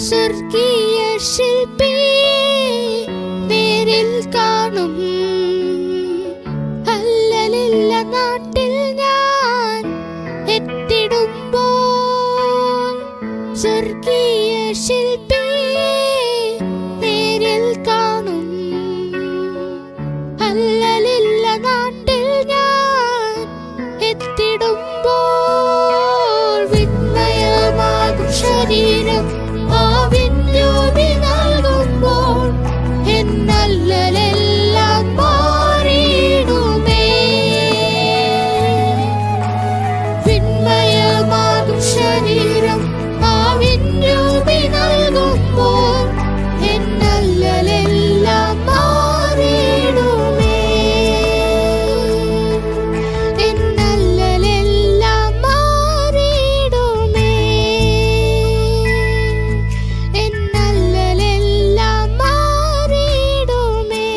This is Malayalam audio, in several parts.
സ്വർഗീയ ശില്പി നേരിൽ കാണും അല്ലലില്ല നാട്ടിൽ ഞാൻ എത്തിടുമ്പോൾ സ്വർഗീയ ശില്പി നേരിൽ കാണും അല്ലലില്ല നാട്ടിൽ ഞാൻ എത്തിടുമ്പോൾ വിസ്മയമാകും ശരീരം ആവിന്യൂവി നൽകുമ്പോൾ എന്നല്ലലെല്ലാം മാറിയിടുമേ വിന്മയമാകും ശരീരം ആവിന്യൂവി നൽകുമ്പോൾ എന്നല്ലലെല്ലാം മാറിയിടുമേ എന്നല്ലലെല്ലാം മാറിയിടുമേ എന്നല്ലലെല്ലാം മാറിയിടുമേ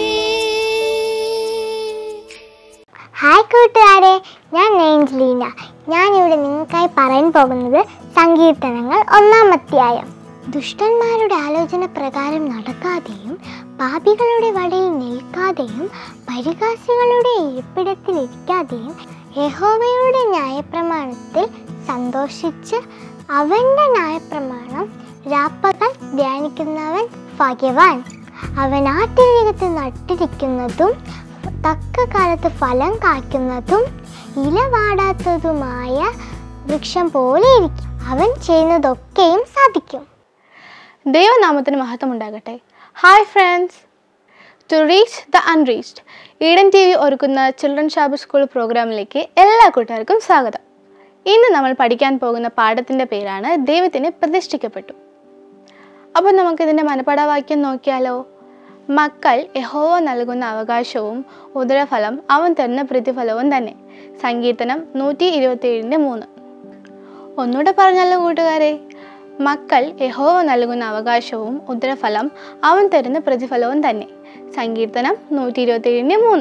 ഹായ് കൂട്ടുകാരെ ഞാൻ ഏഞ്ചലീന ഞാനിവിടെ നിങ്ങൾക്കായി പറയാൻ പോകുന്നത് സങ്കീർത്തനങ്ങൾ ഒന്നാം അധ്യായം ദുഷ്ടന്മാരുടെ ആലോചന പ്രകാരം നടക്കാതെയും പാപികളുടെ വടയിൽ നിൽക്കാതെയും പരിഹാസികളുടെ ഇരിപ്പിടത്തിൽ ഇരിക്കാതെയും യഹോവയുടെ ന്യായപ്രമാണത്തിൽ സന്തോഷിച്ച് അവൻ്റെ ന്യായപ്രമാണം രാപ്പകൽ ധ്യാനിക്കുന്നവൻ ഭാഗ്യവാൻ അവൻ ആട്ടിരകത്ത് നട്ടിരിക്കുന്നതും തക്ക കാലത്ത് ഫലം കായ്ക്കുന്നതും ഇല വാടാത്തതുമായ വൃക്ഷം പോലെ ഇരിക്കും അവൻ ചെയ്യുന്നതൊക്കെയും സാധിക്കും ദൈവനാമത്തിന് മഹത്വം ഉണ്ടാകട്ടെ hi friends to reach the unreached Eden T V ഒരുക്കുന്ന ചിൽഡ്രൻ ഷാബ് സ്കൂൾ പ്രോഗ്രാമിലേക്ക് എല്ലാ കൂട്ടുകാർക്കും സ്വാഗതം ഇന്ന് നമ്മൾ പഠിക്കാൻ പോകുന്ന പാഠത്തിൻ്റെ പേരാണ് ദൈവത്തിന് പ്രതിഷ്ഠിക്കപ്പെട്ടു അപ്പോൾ നമുക്കിതിൻ്റെ മനപാഠവാക്യം നോക്കിയാലോ മക്കൾ യഹോവ നൽകുന്ന അവകാശവും ഉദരഫലം അവൻ തരുന്ന പ്രതിഫലവും തന്നെ സങ്കീർത്തനം നൂറ്റി ഇരുപത്തിയേഴിൻ്റെ മൂന്ന് ഒന്നുകൂടെ പറഞ്ഞല്ലോ കൂട്ടുകാരെ മക്കൾ യഹോവ നൽകുന്ന അവകാശവും ഉദരഫലം അവൻ തരുന്ന പ്രതിഫലവും തന്നെ സങ്കീർത്തനം നൂറ്റി ഇരുപത്തിയേഴിൻ്റെ മൂന്ന്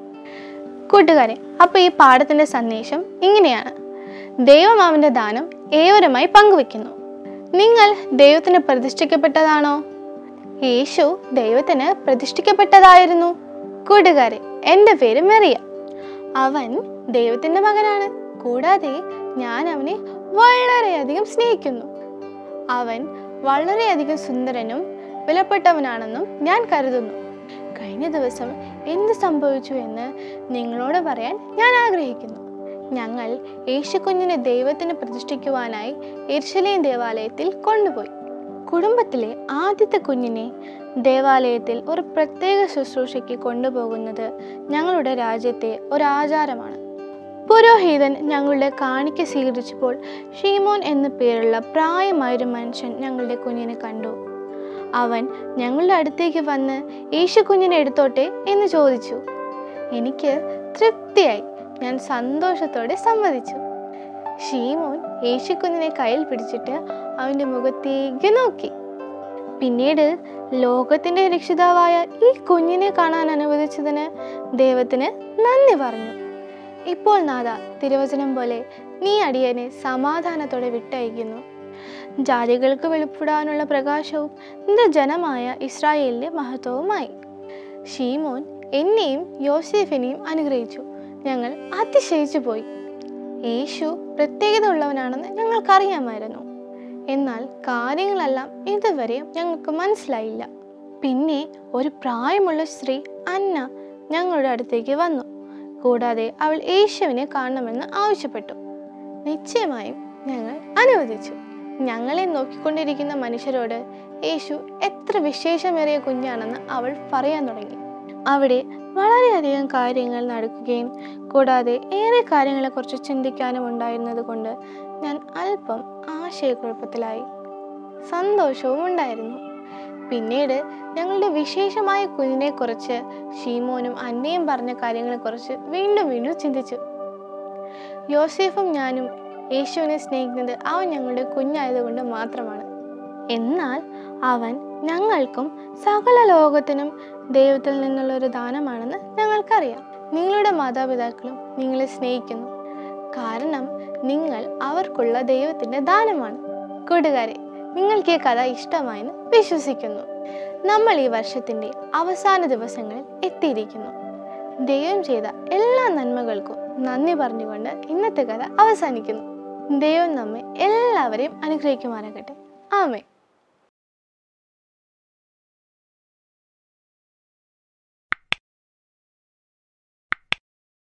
കൂട്ടുകാരെ അപ്പോൾ ഈ പാഠത്തിൻ്റെ സന്ദേശം ഇങ്ങനെയാണ് ദൈവം അവൻ്റെ ദാനം ഏവരുമായി പങ്കുവെക്കുന്നു നിങ്ങൾ ദൈവത്തിന് പ്രതിഷ്ഠിക്കപ്പെട്ടതാണോ യേശു ദൈവത്തിന് പ്രതിഷ്ഠിക്കപ്പെട്ടതായിരുന്നു കൂട്ടുകാരെ എൻ്റെ പേര് മെറിയ അവൻ ദൈവത്തിൻ്റെ മകനാണ് കൂടാതെ ഞാൻ അവനെ വളരെയധികം സ്നേഹിക്കുന്നു അവൻ വളരെയധികം സുന്ദരനും വിലപ്പെട്ടവനാണെന്നും ഞാൻ കരുതുന്നു കഴിഞ്ഞ ദിവസം എന്ത് സംഭവിച്ചു എന്ന് നിങ്ങളോട് പറയാൻ ഞാൻ ആഗ്രഹിക്കുന്നു ഞങ്ങൾ യേശുക്കുഞ്ഞിനെ ദൈവത്തിന് പ്രതിഷ്ഠിക്കുവാനായി എർശലേം ദേവാലയത്തിൽ കൊണ്ടുപോയി കുടുംബത്തിലെ ആദ്യത്തെ കുഞ്ഞിനെ ദേവാലയത്തിൽ ഒരു പ്രത്യേക ശുശ്രൂഷയ്ക്ക് കൊണ്ടുപോകുന്നത് ഞങ്ങളുടെ രാജ്യത്തെ ഒരു ആചാരമാണ് പുരോഹിതൻ ഞങ്ങളുടെ കാണിക്ക സ്വീകരിച്ചപ്പോൾ ഷീമോൻ എന്നു പേരുള്ള പ്രായമായൊരു മനുഷ്യൻ ഞങ്ങളുടെ കുഞ്ഞിനെ കണ്ടു അവൻ ഞങ്ങളുടെ അടുത്തേക്ക് വന്ന് യേശു കുഞ്ഞിനെ എടുത്തോട്ടെ എന്ന് ചോദിച്ചു എനിക്ക് തൃപ്തിയായി ഞാൻ സന്തോഷത്തോടെ സമ്മതിച്ചു ഷീമോൻ യേശുക്കുഞ്ഞിനെ കയ്യിൽ പിടിച്ചിട്ട് അവൻ്റെ മുഖത്തേക്ക് നോക്കി പിന്നീട് ലോകത്തിൻ്റെ രക്ഷിതാവായ ഈ കുഞ്ഞിനെ കാണാൻ അനുവദിച്ചതിന് ദൈവത്തിന് നന്ദി പറഞ്ഞു ഇപ്പോൾ നാഥ തിരുവചനം പോലെ നീ അടിയനെ സമാധാനത്തോടെ വിട്ടയക്കുന്നു ജാതികൾക്ക് വെളിപ്പെടാനുള്ള പ്രകാശവും നിന്റെ ജനമായ ഇസ്രായേലിൻ്റെ മഹത്വവുമായി ഷീമോൻ എന്നെയും യോസേഫിനെയും അനുഗ്രഹിച്ചു ഞങ്ങൾ അതിശയിച്ചു പോയി യേശു പ്രത്യേകത ഉള്ളവനാണെന്ന് ഞങ്ങൾക്കറിയാമായിരുന്നു എന്നാൽ കാര്യങ്ങളെല്ലാം ഇതുവരെ ഞങ്ങൾക്ക് മനസ്സിലായില്ല പിന്നെ ഒരു പ്രായമുള്ള സ്ത്രീ അന്ന ഞങ്ങളുടെ അടുത്തേക്ക് വന്നു കൂടാതെ അവൾ യേശുവിനെ കാണണമെന്ന് ആവശ്യപ്പെട്ടു നിശ്ചയമായും ഞങ്ങൾ അനുവദിച്ചു ഞങ്ങളെ നോക്കിക്കൊണ്ടിരിക്കുന്ന മനുഷ്യരോട് യേശു എത്ര വിശേഷമേറിയ കുഞ്ഞാണെന്ന് അവൾ പറയാൻ തുടങ്ങി അവിടെ വളരെയധികം കാര്യങ്ങൾ നടക്കുകയും കൂടാതെ ഏറെ കാര്യങ്ങളെക്കുറിച്ച് ചിന്തിക്കാനും ഉണ്ടായിരുന്നത് കൊണ്ട് ഞാൻ അല്പം ആശയക്കുഴപ്പത്തിലായി സന്തോഷവും ഉണ്ടായിരുന്നു പിന്നീട് ഞങ്ങളുടെ വിശേഷമായ കുഞ്ഞിനെക്കുറിച്ച് ഷീമോനും അന്നയും പറഞ്ഞ കാര്യങ്ങളെക്കുറിച്ച് വീണ്ടും വീണ്ടും ചിന്തിച്ചു യോസേഫും ഞാനും യേശുവിനെ സ്നേഹിക്കുന്നത് അവൻ ഞങ്ങളുടെ കുഞ്ഞായതുകൊണ്ട് മാത്രമാണ് എന്നാൽ അവൻ ഞങ്ങൾക്കും സകല ലോകത്തിനും ദൈവത്തിൽ നിന്നുള്ള ഒരു ദാനമാണെന്ന് ഞങ്ങൾക്കറിയാം നിങ്ങളുടെ മാതാപിതാക്കളും നിങ്ങളെ സ്നേഹിക്കുന്നു കാരണം നിങ്ങൾ അവർക്കുള്ള ദൈവത്തിൻ്റെ ദാനമാണ് കൂട്ടുകാരെ നിങ്ങൾക്ക് ഈ കഥ ഇഷ്ടമായെന്ന് വിശ്വസിക്കുന്നു നമ്മൾ ഈ വർഷത്തിൻ്റെ അവസാന ദിവസങ്ങളിൽ എത്തിയിരിക്കുന്നു ദൈവം ചെയ്ത എല്ലാ നന്മകൾക്കും നന്ദി പറഞ്ഞുകൊണ്ട് ഇന്നത്തെ കഥ അവസാനിക്കുന്നു ദൈവം നമ്മെ എല്ലാവരെയും അനുഗ്രഹിക്കുമാറാകട്ടെ ആമേ